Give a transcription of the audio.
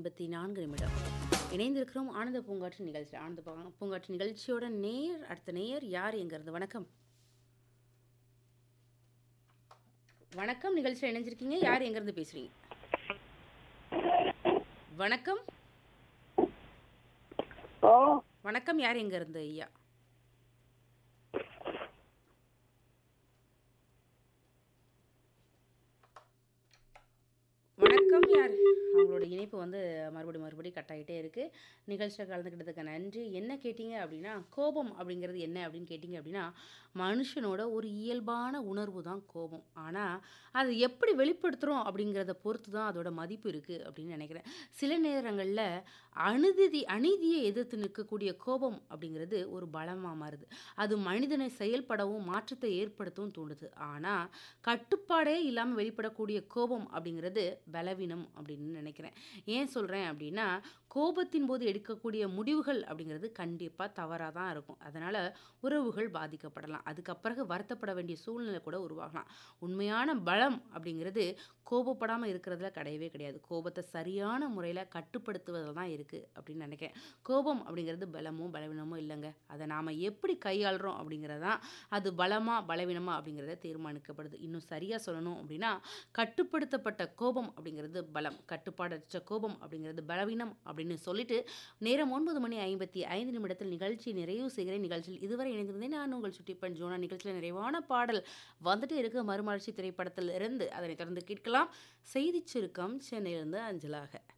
ஐம்பத்தி நான்கு நிமிடம் இணைந்திருக்கிறோம் ஆனந்த பூங்காற்று நிகழ்ச்சி ஆனந்த பூங்கா- பூங்காற்று நிகழ்ச்சியோட நேர் அடுத்த நேர் யார் எங்கிறது வணக்கம் வணக்கம் நிகழ்ச்சியில் இணைஞ்சிருக்கீங்க யார் எங்கிருந்து பேசுறீங்க வணக்கம் ஓ வணக்கம் யார் எங்க இருந்து ஐயா வணக்கம் யார் அவங்களோட இணைப்பு வந்து மறுபடியும் மறுபடியும் கட் ஆகிட்டே இருக்கு நிகழ்ச்சியில் கலந்துக்கிட்டதுக்கு நன்றி என்ன கேட்டிங்க அப்படின்னா கோபம் அப்படிங்கிறது என்ன அப்படின்னு கேட்டிங்க அப்படின்னா மனுஷனோட ஒரு இயல்பான உணர்வு தான் கோபம் ஆனால் அதை எப்படி வெளிப்படுத்துகிறோம் அப்படிங்கிறத பொறுத்து தான் அதோட மதிப்பு இருக்குது அப்படின்னு நினைக்கிறேன் சில நேரங்களில் அநீதி அநீதியை எதிர்த்து நிற்கக்கூடிய கோபம் அப்படிங்கிறது ஒரு பலமாக மாறுது அது மனிதனை செயல்படவும் மாற்றத்தை ஏற்படுத்தவும் தூண்டுது ஆனால் கட்டுப்பாடே இல்லாமல் வெளிப்படக்கூடிய கோபம் அப்படிங்கிறது பலவீனம் அப்படின்னு நினைக்கிறேன் ஏன் சொல்கிறேன் அப்படின்னா கோபத்தின் போது எடுக்கக்கூடிய முடிவுகள் அப்படிங்கிறது கண்டிப்பாக தவறாக தான் இருக்கும் அதனால் உறவுகள் பாதிக்கப்படலாம் அதுக்கப்பிறகு வருத்தப்பட வேண்டிய சூழ்நிலை கூட உருவாகலாம் உண்மையான பலம் அப்படிங்கிறது கோபப்படாமல் இருக்கிறதுல கிடையவே கிடையாது கோபத்தை சரியான முறையில் கட்டுப்படுத்துவதில் தான் இருக்குது அப்படின்னு நினைக்கிறேன் கோபம் அப்படிங்கிறது பலமோ பலவீனமோ இல்லைங்க அதை நாம் எப்படி கையாளுறோம் அப்படிங்கிறது தான் அது பலமா பலவீனமா அப்படிங்கிறத தீர்மானிக்கப்படுது இன்னும் சரியாக சொல்லணும் அப்படின்னா கட்டுப்படுத்தப்பட்ட கோபம் அப்படிங்கிறது பலம் கட்டுப்பாடற்ற கோபம் அப்படிங்கிறது பலவீனம் அப்படின்னு சொல்லிட்டு நேரம் ஒன்பது மணி ஐம்பத்தி ஐந்து நிமிடத்தில் நிகழ்ச்சி நிறைவு செய்கிறேன் நிகழ்ச்சியில் இதுவரை இணைந்திருந்தேன் நான் உங்கள் சுட்டிப்பன் ஜோனா நிகழ்ச்சியில் நிறைவான பாடல் வந்துட்டு இருக்க மறுமலர்ச்சி திரைப்படத்தில் இருந்து அதனை தொடர்ந்து கேட்கலாம் செய்திச் சுருக்கம் சென்னையிலிருந்து அஞ்சலாக